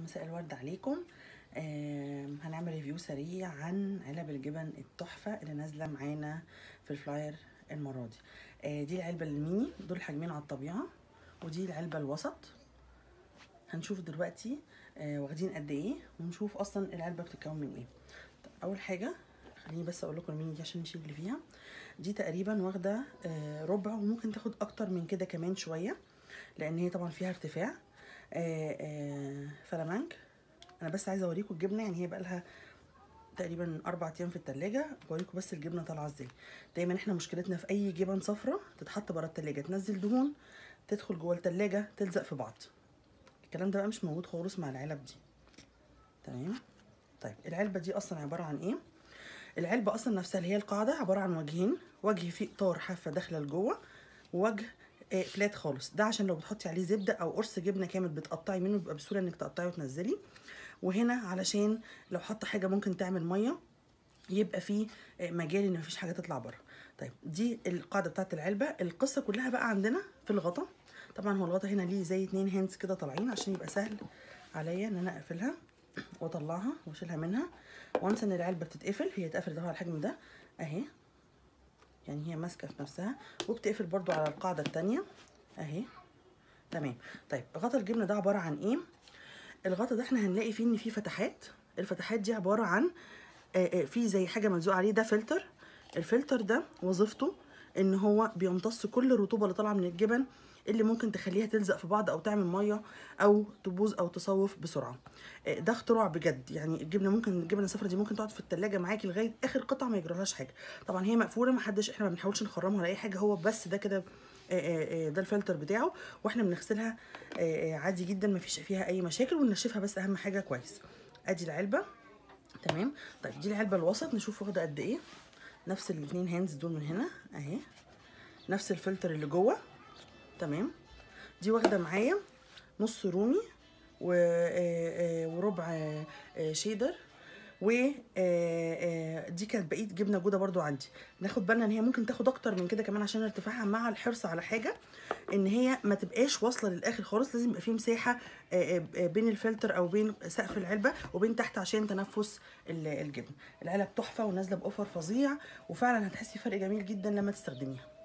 مساء الورد عليكم آه هنعمل ريفيو سريع عن علب الجبن التحفة اللي نازلة معانا في الفلاير المرة دي آه دي العلبة الميني دول حجمين على الطبيعة ودي العلبة الوسط هنشوف دلوقتي آه واخدين قد ايه ونشوف اصلا العلبة بتتكون من ايه طب اول حاجة خليني بس اقول لكم الميني دي عشان نشيل اللي فيها دي تقريبا واخدة آه ربع وممكن تاخد اكتر من كده كمان شوية لان هي طبعا فيها ارتفاع آه آه فلامانك انا بس عايزه اوريكم الجبنه يعني هي بقى لها تقريبا اربع ايام في التلاجة بوريكم بس الجبنه طالعه ازاي دايما احنا مشكلتنا في اي جبن صفرة تتحط بره التلاجة تنزل دهون تدخل جوه التلاجة تلزق في بعض الكلام ده بقى مش موجود خالص مع العلب دي تمام طيب العلبه دي اصلا عباره عن ايه العلبه اصلا نفسها اللي هي القاعده عباره عن وجهين وجه فيه اطار حافه داخله لجوه ووجه آه فلات خالص ده عشان لو بتحطي عليه زبده او قرص جبنه كامل بتقطعي منه بيبقى بسهوله انك تقطعي وتنزلي وهنا علشان لو حاطه حاجه ممكن تعمل ميه يبقى فيه آه مجال ان مفيش حاجه تطلع بره طيب دي القاعده بتاعت العلبه القصه كلها بقى عندنا في الغطا طبعا هو الغطا هنا ليه زي اتنين هندز كده طالعين عشان يبقى سهل عليا ان انا اقفلها واطلعها واشيلها منها وانسى ان العلبه بتتقفل هي اتقفلت اهو على الحجم ده اهي يعني هي ماسكه في نفسها وبتقفل برضو على القاعده التانية اهي تمام طيب غطا الجبنه ده عباره عن ايه الغطا ده احنا هنلاقي فيه ان فيه فتحات الفتحات دي عباره عن في زي حاجه ملزوق عليه ده فلتر الفلتر ده وظيفته ان هو بيمتص كل الرطوبه اللي طالعه من الجبن اللي ممكن تخليها تلزق في بعض او تعمل ميه او تبوظ او تصوف بسرعه ده اختراع بجد يعني الجبنه ممكن الجبنه الصفرا دي ممكن تقعد في التلاجة معاكي لغايه اخر قطعه ما يجرالهاش حاجه طبعا هي مقفوله ما حدش احنا ما بنحاولش نخرمها ولا اي حاجه هو بس ده كده ده الفلتر بتاعه واحنا بنغسلها عادي جدا ما فيش فيها اي مشاكل وننشفها بس اهم حاجه كويس ادي العلبه تمام طيب دي العلبه الوسط نشوف واخده قد ايه نفس الاثنين هاندز دول من هنا اهي نفس الفلتر اللي جوه تمام دي واخده معايا نص رومي وربع شيدر ودي كانت بقيه جبنه جوده برضو عندي ناخد بالنا ان هي ممكن تاخد اكتر من كده كمان عشان ارتفاعها مع الحرص على حاجه ان هي ما تبقاش واصله للاخر خالص لازم يبقى في مساحه بين الفلتر او بين سقف العلبه وبين تحت عشان تنفس الجبن العلب تحفه ونازله باوفر فظيع وفعلا هتحسي فرق جميل جدا لما تستخدميها